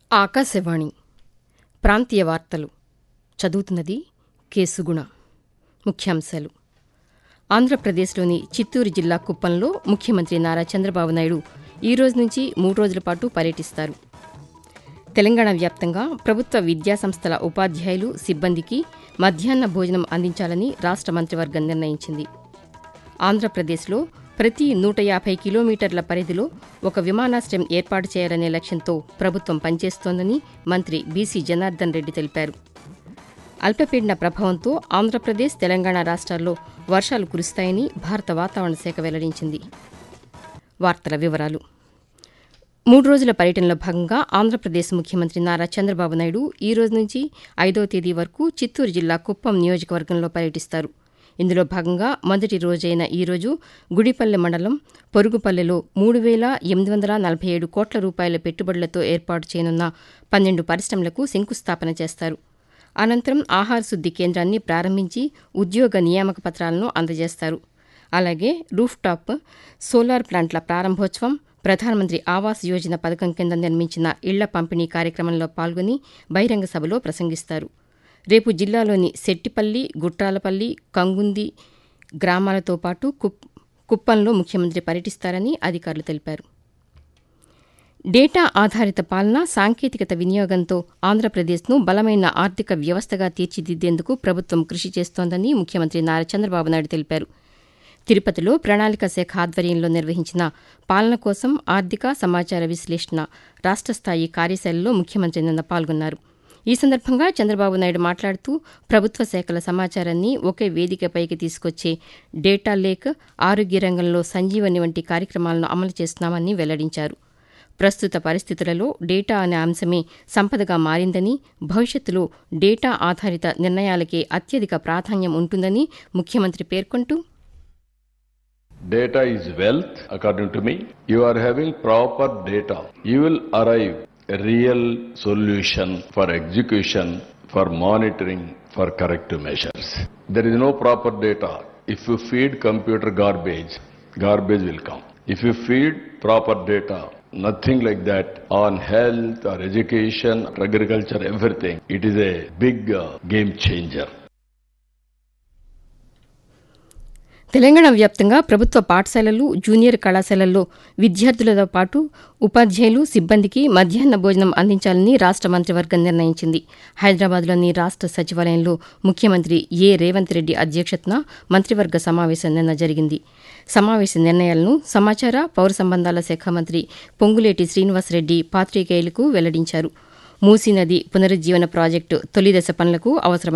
ఆకాశవాణి ప్రాంతీయ వార్తలు చదువుతున్నది కేసుగుణ ముఖ్యాంశాలు ఆంధ్రప్రదేశ్లోని చిత్తూరు జిల్లా కుప్పంలో ముఖ్యమంత్రి నారా చంద్రబాబు నాయుడు ఈ రోజు నుంచి మూడు రోజుల పాటు పర్యటిస్తారు తెలంగాణ వ్యాప్తంగా ప్రభుత్వ విద్యాసంస్థల ఉపాధ్యాయులు సిబ్బందికి మధ్యాహ్న భోజనం అందించాలని రాష్ట మంత్రివర్గం నిర్ణయించింది ఆంధ్రప్రదేశ్లో ప్రతి నూట యాభై కిలోమీటర్ల పరిధిలో ఒక విమానాశ్రయం ఏర్పాటు చేయాలనే లక్ష్యంతో ప్రభుత్వం పనిచేస్తోందని మంత్రి బీసీ జనార్దన్ రెడ్డి తెలిపారు అల్పపీడన ప్రభావంతో ఆంధ్రప్రదేశ్ తెలంగాణ రాష్ట్రాల్లో వర్షాలు కురుస్తాయని భారత వాతావరణ శాఖ వెల్లడించింది వార్తల వివరాలు మూడు రోజుల పర్యటనలో భాగంగా ఆంధ్రప్రదేశ్ ముఖ్యమంత్రి నారా చంద్రబాబు నాయుడు ఈ రోజు నుంచి ఐదవ తేదీ వరకు చిత్తూరు జిల్లా కుప్పం నియోజకవర్గంలో పర్యటిస్తారు ఇందులో భాగంగా మొదటి రోజైన ఈ రోజు గుడిపల్లె మండలం పొరుగుపల్లెలో మూడు వేల ఎనిమిది వందల నలభై ఏడు కోట్ల రూపాయల పెట్టుబడులతో ఏర్పాటు చేయనున్న పన్నెండు పరిశ్రమలకు శంకుస్థాపన చేస్తారు అనంతరం ఆహార శుద్ది కేంద్రాన్ని ప్రారంభించి ఉద్యోగ నియామక పత్రాలను అందజేస్తారు అలాగే రూఫ్ టాప్ సోలార్ ప్లాంట్ల ప్రారంభోత్సవం ప్రధానమంత్రి ఆవాస్ యోజన పథకం కింద నిర్మించిన ఇళ్ల పంపిణీ కార్యక్రమంలో పాల్గొని బహిరంగ సభలో ప్రసంగిస్తారు రేపు జిల్లాలోని సెట్టిపల్లి గుట్రాలపల్లి కంగుంది గ్రామాలతో పాటు కుప్ కుప్పంలో ముఖ్యమంత్రి పర్యటిస్తారని అధికారులు తెలిపారు డేటా ఆధారిత పాలన సాంకేతికత వినియోగంతో ఆంధ్రప్రదేశ్ను బలమైన ఆర్థిక వ్యవస్థగా తీర్చిదిద్దేందుకు ప్రభుత్వం కృషి చేస్తోందని ముఖ్యమంత్రి నారా చంద్రబాబు నాయుడు తెలిపారు తిరుపతిలో ప్రణాళిక శాఖ ఆధ్వర్యంలో నిర్వహించిన పాలన కోసం ఆర్థిక సమాచార విశ్లేషణ రాష్ట స్థాయి కార్యశాలలో ముఖ్యమంత్రి నిన్న పాల్గొన్నారు ఈ సందర్భంగా చంద్రబాబు నాయుడు మాట్లాడుతూ ప్రభుత్వ శాఖల సమాచారాన్ని ఒకే వేదికపైకి తీసుకొచ్చే డేటా లేక్ ఆరోగ్య రంగంలో సంజీవని వంటి కార్యక్రమాలను అమలు చేస్తున్నామని వెల్లడించారు ప్రస్తుత పరిస్థితులలో డేటా అనే అంశమే సంపదగా మారిందని భవిష్యత్తులో డేటా ఆధారిత నిర్ణయాలకే అత్యధిక ప్రాధాన్యం ఉంటుందని ముఖ్యమంత్రి పేర్కొంటూ Data is wealth, according to me. You are having proper data. You will arrive a real solution for execution, for monitoring, for corrective measures. There is no proper data. If you feed computer garbage, garbage will come. If you feed proper data, nothing like that on health or education, or agriculture, everything. It is a big uh, game changer. Telangana వ్యాప్తంగా ప్రభుత్వ పాఠశాలలు junior కళాశాలల్లో విద్యార్థులతో పాటు ఉపాధ్యాయులు సిబ్బందికి మధ్యాహ్న భోజనం అందించాలని రాష్ట మంత్రివర్గం నిర్ణయించింది హైదరాబాద్లోని రాష్ట సచివాలయంలో ముఖ్యమంత్రి ఏ రేవంత్ రెడ్డి అధ్యక్షతన మంత్రివర్గ సమావేశం నిన్న జరిగింది సమావేశ నిర్ణయాలను సమాచార పౌర సంబంధాల శాఖ మంత్రి పొంగులేటి శ్రీనివాసరెడ్డి పాత్రికేయులకు వెల్లడించారు మూసీ నది పునరుజ్జీవన ప్రాజెక్టు తొలి దశ పనులకు అవసరమైన